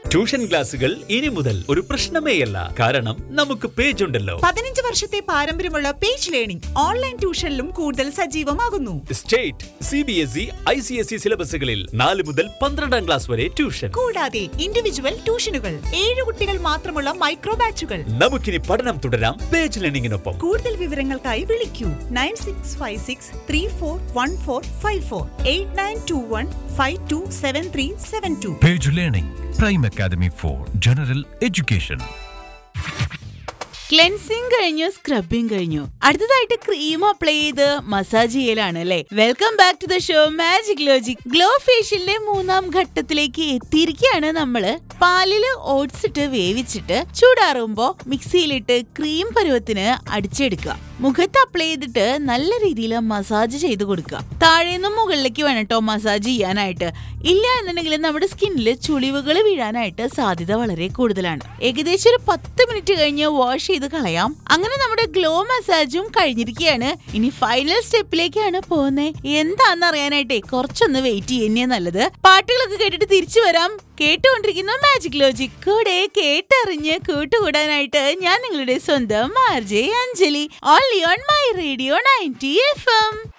Tuition ക്ലാസുകൾ ഇനി മുതൽ ഒരു പ്രശ്നമേയല്ല കാരണം നമുക്ക് പേജ് ഉണ്ടല്ലോ പതിനഞ്ച് വർഷത്തെ പാരമ്പര്യമുള്ള പേജ് ലേണിംഗ് ഓൺലൈൻ ട്യൂഷനിലും കൂടുതൽ സജീവമാകുന്നു state C B S E I C S E സിലബസുകളിൽ നാല് മുതൽ പന്ത്രണ്ടാം ക്ലാസ് വരെ ട്യൂഷൻ കൂടാതെ ഇൻഡിവിജ്വൽ ട്യൂഷനുകൾ ഏഴ് കുട്ടികൾ മാത്രമുള്ള മൈക്രോ ബാച്ചുകൾ നമുക്കിനി പഠനം തുടരാം പേജ് ലേണിംഗിനൊപ്പം കൂടുതൽ വിവരങ്ങൾക്കായി വിളിക്കൂ nine six five six three four one four five four eight nine two one five two seven three seven two Page Learning, Prime Academy for General Education. Cleansing കഴിഞ്ഞു സ്ക്രബിങ് കഴിഞ്ഞു അടുത്തതായിട്ട് cream apply ചെയ്ത് massage ചെയ്യലാണ് അല്ലേ welcome back to the show magic logic glow ഫേഷ്യലിന്റെ മൂന്നാം ഘട്ടത്തിലേക്ക് എത്തിയിരിക്കുകയാണ് നമ്മള് പാലില് ഓട്സ് ഇട്ട് വേവിച്ചിട്ട് ചൂടാറുമ്പോ മിക്സിയിലിട്ട് ക്രീം പരുവത്തിന് അടിച്ചെടുക്കുക മുഖത്ത് അപ്ലൈ ചെയ്തിട്ട് നല്ല രീതിയിൽ മസാജ് ചെയ്ത് കൊടുക്കുക താഴേന്നും മുകളിലേക്ക് വേണം കേട്ടോ മസാജ് ചെയ്യാനായിട്ട് ഇല്ല എന്നുണ്ടെങ്കിൽ നമ്മുടെ സ്കിന്നിൽ ചുളിവുകൾ വീഴാനായിട്ട് സാധ്യത വളരെ കൂടുതലാണ് ഏകദേശം ഒരു പത്ത് മിനിറ്റ് കഴിഞ്ഞ് വാഷ് ചെയ്ത് കളയാം അങ്ങനെ നമ്മുടെ ഗ്ലോ മസാജും കഴിഞ്ഞിരിക്കുകയാണ് ഇനി ഫൈനൽ സ്റ്റെപ്പിലേക്കാണ് പോകുന്നത് എന്താണെന്ന് അറിയാനായിട്ടേ കുറച്ചൊന്ന് വെയിറ്റ് ചെയ്യുന്നേ നല്ലത് പാട്ടുകളൊക്കെ കേട്ടിട്ട് തിരിച്ചു വരാം കേട്ടുകൊണ്ടിരിക്കുന്ന മാജിക് ലോജിക് കൂടെ കേട്ടറിഞ്ഞ് കൂട്ടുകൂടാനായിട്ട് ഞാൻ നിങ്ങളുടെ സ്വന്തം R J Anjali only on my radio ninety F M